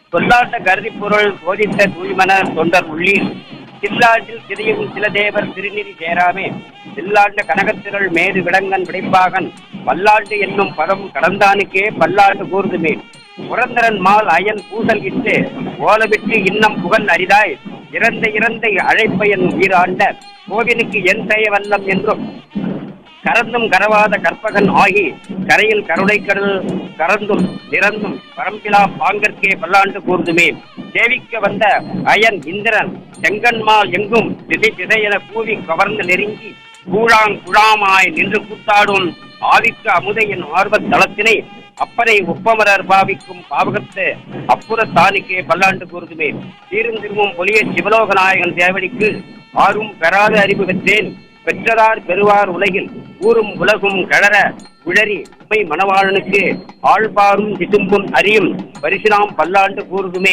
சொல்லாட்ட கருதி பொருள் போதித்த தூய்மன தொண்டர் உள்ளீர் சில்லாண்டில் சிறியும் சில தேவர் திருநெறி சேராமே சில்லாண்ட கனகத்திரள் மேது விடங்கன் விடைப்பாகன் பல்லாண்டு என்னும் பதம் கடந்தானுக்கே பல்லாண்டு கூர்துமே புரந்தரன் மால் அயன் பூசல் இட்டு ஓலவிட்டு இன்னம் புகழ் அரிதாய் இறந்த இறந்த அழைப்பயன் உயிராண்ட கோவிலுக்கு என் செய்ய வல்லம் என்றும் கரந்தும் கரவாத கற்பகன் ஆகி கரையில் கருணை கடல் கறந்தும் நிறந்தும் பரம்பிலா பாங்கற்கே பல்லாண்டு கூர்ந்துமே சேவிக்க வந்த அயன் இந்திரன் செங்கன்மால் எங்கும் திசை திசையென கூவி கவர்ந்து நெருங்கி கூழாங் குழாமாய் நின்று கூத்தாடும் ஆவிக்கு அமுதையின் ஆர்வத் தளத்தினை அப்பனை ஒப்பமரர் பாவிக்கும் பாவகத்து அப்புற தானிக்கே பல்லாண்டு கூறுதுமே தீரும் திரும்பும் பொலிய சிவலோக நாயகன் தேவடிக்கு ஆறும் பெறாத அறிவு பெற்றேன் பெற்றதார் பெறுவார் உலகில் ஊரும் உலகும் கழற உழறி உண்மை மணவாளனுக்கு ஆழ்பாரும் சிதும்பும் அறியும் பரிசுலாம் பல்லாண்டு கூறுதுமே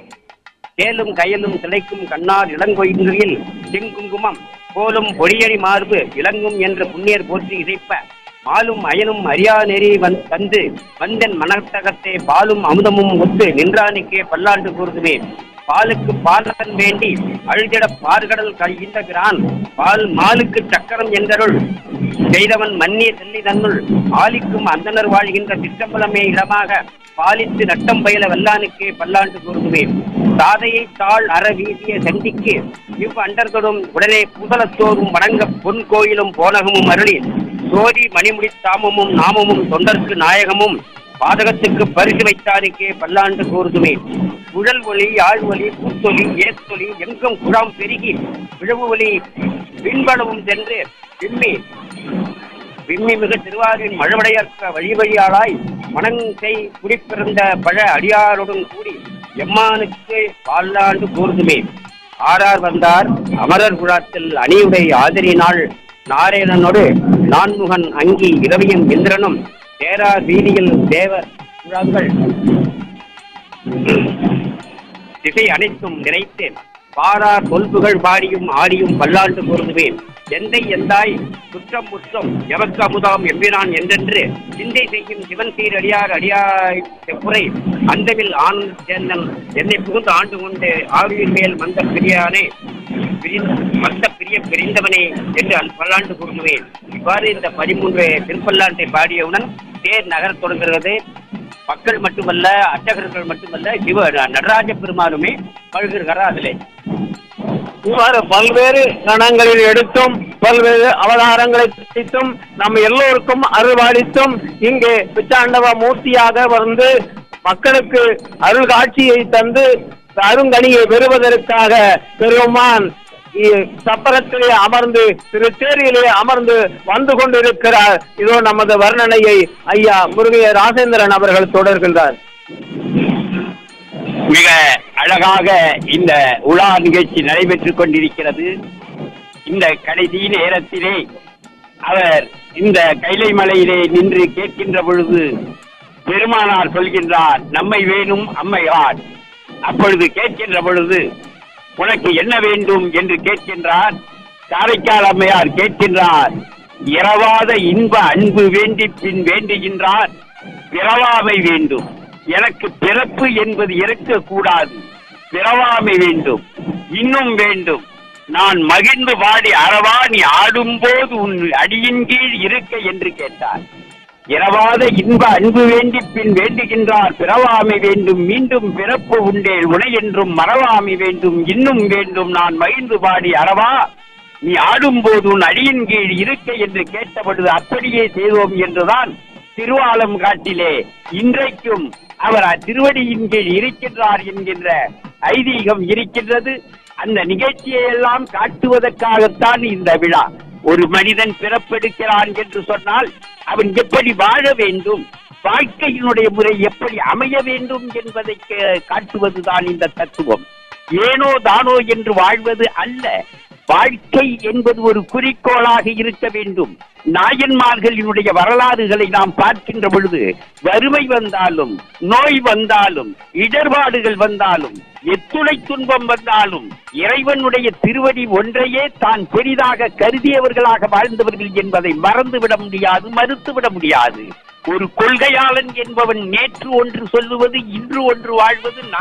சேலும் கயலும் திளைக்கும் கண்ணார் இளங்கொய்களில் செங்குங்குமம் போலும் பொடியடி மார்பு இளங்கும் என்ற புண்ணியர் போற்றி இசைப்ப மாலும் அயனும் அறியா நெறி வந் தந்து வந்தன் மனத்தகத்தே பாலும் அமுதமும் ஒத்து நின்றானுக்கே பல்லாண்டு கூறுதுமே பாலுக்கு பாலகன் வேண்டி அழுதிட பார்கடல் கழிகின்றான் பால் மாலுக்கு சக்கரம் என்றருள் செய்தவன் மன்னிய செல்லி தன்னுள் ஆலிக்கும் அந்தனர் வாழ்கின்ற திட்டம்பலமே இடமாக பாலித்து நட்டம் பயில வல்லானுக்கே பல்லாண்டு கூறுதுவேன் சாதையை தாழ் அற வீசிய சண்டிக்கு இவ் அண்டர்தொடும் உடனே புதலத்தோறும் வணங்க பொன் கோயிலும் போனகமும் அருளி சோதி மணிமுடி தாமமும் நாமமும் தொண்டர்க்கு நாயகமும் பாதகத்துக்கு பரிசு வைத்தானுக்கே பல்லாண்டு கூறுதுமே குழல் ஒலி ஆழ் ஒலி பூத்தொலி ஏத்தொலி எங்கும் குழாம் பெருகி விழவு ஒலி பின்பளவும் சென்று விம்மி விம்மி மிகு திருவாரின் மழவடையற்க வழி வழியாளாய் மணங்கை குடிப்பிறந்த பழ அடியாருடன் கூடி எம்மானுக்கு பால்லாண்டு கூறுதுமே ஆறார் வந்தார் அமரர் குழாத்தில் அணியுடை ஆதரினாள் நாராயணனோடு நான்முகன் அங்கி இரவியும் இந்திரனும் தேரார் வீதியில் தேவர் குழாங்கள் திசை அனைத்தும் நிறைத்தேன் பாரார் தொல்புகள் பாடியும் ஆடியும் பல்லாண்டு பொருந்துவேன் எந்தை எந்தாய் குற்றம் முற்றம் எவக்கு அமுதாம் எம்பினான் என்றென்று சிந்தை செய்யும் சிவன் சீர் அடியார் அடியாய் செப்புரை அந்தவில் ஆனந்த சேந்தன் என்னை புகுந்து ஆண்டு கொண்டு ஆவியின் மேல் மந்த பிரியானே பிரிந்த மந்த பிரிய பிரிந்தவனே என்று அல் பல்லாண்டு கூறுவேன் இவ்வாறு இந்த பதிமூன்று திருப்பல்லாண்டை பாடியவுடன் தேர் நகரத் தொடங்குகிறது மக்கள் மட்டுமல்ல அர்ச்சகர்கள் மட்டுமல்ல சிவ நடராஜ பெருமானுமே பழுகிறார் அதிலே இவ்வாறு பல்வேறு கணங்களில் எடுத்தும் பல்வேறு அவதாரங்களை பிடித்தும் நம்ம எல்லோருக்கும் அருள்வாளித்தும் இங்கே பிச்சாண்டவ மூர்த்தியாக வந்து மக்களுக்கு அருள் காட்சியை தந்து அருங்கனியை பெறுவதற்காக பெருமான் இ- சப்பரத்திலே அமர்ந்து திருச்சேரியிலே அமர்ந்து வந்து கொண்டிருக்கிறார் இதோ நமது வர்ணனையை ஐயா முருகைய ராசேந்திரன் அவர்கள் தொடர்கின்றார் மிக அழகாக இந்த உலா நிகழ்ச்சி நடைபெற்றுக் கொண்டிருக்கிறது இந்த கடைசி நேரத்திலே அவர் இந்த கைலை மலையிலே நின்று கேட்கின்ற பொழுது பெருமானார் சொல்கின்றார் நம்மை வேணும் அம்மையார் அப்பொழுது கேட்கின்ற பொழுது உனக்கு என்ன வேண்டும் என்று கேட்கின்றார் காரைக்கால் அம்மையார் கேட்கின்றார் இரவாத இன்ப அன்பு வேண்டி பின் வேண்டுகின்றார் பிறவாமை வேண்டும் எனக்கு பிறப்பு என்பது இருக்கக்கூடாது பிறவாமை வேண்டும் இன்னும் வேண்டும் நான் மகிழ்ந்து பாடி அறவா நீ ஆடும்போது உன் அடியின் கீழ் இருக்க என்று கேட்டார் இரவாத இன்ப அன்பு வேண்டி பின் வேண்டுகின்றார் பிறவாமை வேண்டும் மீண்டும் பிறப்பு உண்டேல் உனை என்றும் மறவாமை வேண்டும் இன்னும் வேண்டும் நான் மகிழ்ந்து பாடி அறவா நீ ஆடும்போது உன் அடியின் கீழ் இருக்க என்று கேட்டபொழுது அப்படியே செய்தோம் என்றுதான் திருவாலம் காட்டிலே இன்றைக்கும் அவர் திருவடியின் கீழ் இருக்கின்றார் என்கின்ற ஐதீகம் இருக்கின்றது அந்த நிகழ்ச்சியை எல்லாம் காட்டுவதற்காகத்தான் இந்த விழா ஒரு மனிதன் பிறப்பெடுக்கிறான் என்று சொன்னால் அவன் எப்படி வாழ வேண்டும் வாழ்க்கையினுடைய முறை எப்படி அமைய வேண்டும் என்பதை கே- காட்டுவதுதான் இந்த தத்துவம் ஏனோ தானோ என்று வாழ்வது அல்ல வாழ்க்கை என்பது ஒரு குறிக்கோளாக இருக்க வேண்டும் நாயன்மார்களினுடைய வரலாறுகளை நாம் பார்க்கின்ற பொழுது வறுமை வந்தாலும் நோய் வந்தாலும் இடர்பாடுகள் வந்தாலும் எத்துணை துன்பம் வந்தாலும் இறைவனுடைய திருவடி ஒன்றையே தான் பெரிதாக கருதியவர்களாக வாழ்ந்தவர்கள் என்பதை மறந்துவிட முடியாது மறுத்துவிட முடியாது ஒரு கொள்கையாளன் என்பவன் நேற்று ஒன்று சொல்லுவது இன்று ஒன்று வாழ்வது